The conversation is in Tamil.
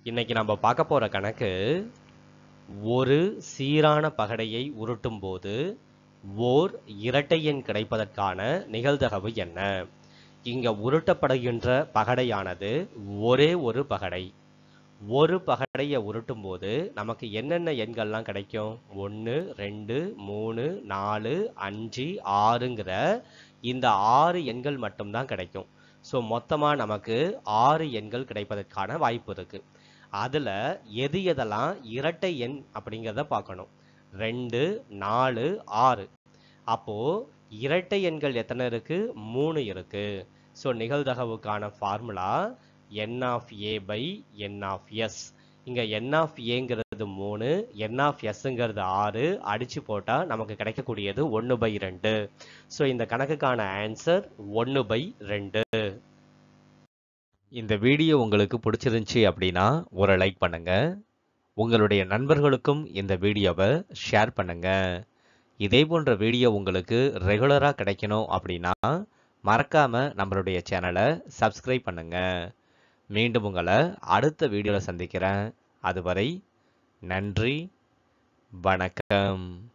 இன்னைக்கு நம்ம பார்க்க போற கணக்கு ஒரு சீரான பகடையை உருட்டும் போது ஓர் இரட்டை எண் கிடைப்பதற்கான நிகழ்தகவு என்ன இங்க உருட்டப்படுகின்ற பகடையானது ஒரே ஒரு பகடை ஒரு பகடையை உருட்டும் போது நமக்கு என்னென்ன எண்கள்லாம் கிடைக்கும் ஒன்று ரெண்டு மூணு நாலு அஞ்சு ஆறுங்கிற இந்த ஆறு எண்கள் மட்டும்தான் கிடைக்கும் ஸோ மொத்தமாக நமக்கு ஆறு எண்கள் கிடைப்பதற்கான வாய்ப்பு இருக்கு அதில் எது எதெல்லாம் இரட்டை எண் அப்படிங்கிறத பார்க்கணும் ரெண்டு நாலு ஆறு அப்போ இரட்டை எண்கள் எத்தனை இருக்கு மூணு இருக்கு ஸோ நிகழ்தகவுக்கான formula n of A by n of S இங்க என் ஆஃப் ஏங்கிறது மூணு என் ஆஃப் எஸ்ங்கிறது ஆறு அடிச்சு போட்டா நமக்கு கிடைக்கக்கூடியது ஒன்று பை ரெண்டு ஸோ இந்த கணக்குக்கான ஆன்சர் ஒன்று பை ரெண்டு இந்த வீடியோ உங்களுக்கு பிடிச்சிருந்துச்சி அப்படின்னா ஒரு லைக் பண்ணுங்க உங்களுடைய நண்பர்களுக்கும் இந்த வீடியோவை ஷேர் பண்ணுங்க இதே போன்ற வீடியோ உங்களுக்கு ரெகுலராக கிடைக்கணும் அப்படின்னா மறக்காம நம்மளுடைய சேனலை சப்ஸ்கிரைப் பண்ணுங்க மீண்டும் உங்களை அடுத்த வீடியோவில் சந்திக்கிறேன் அதுவரை நன்றி வணக்கம்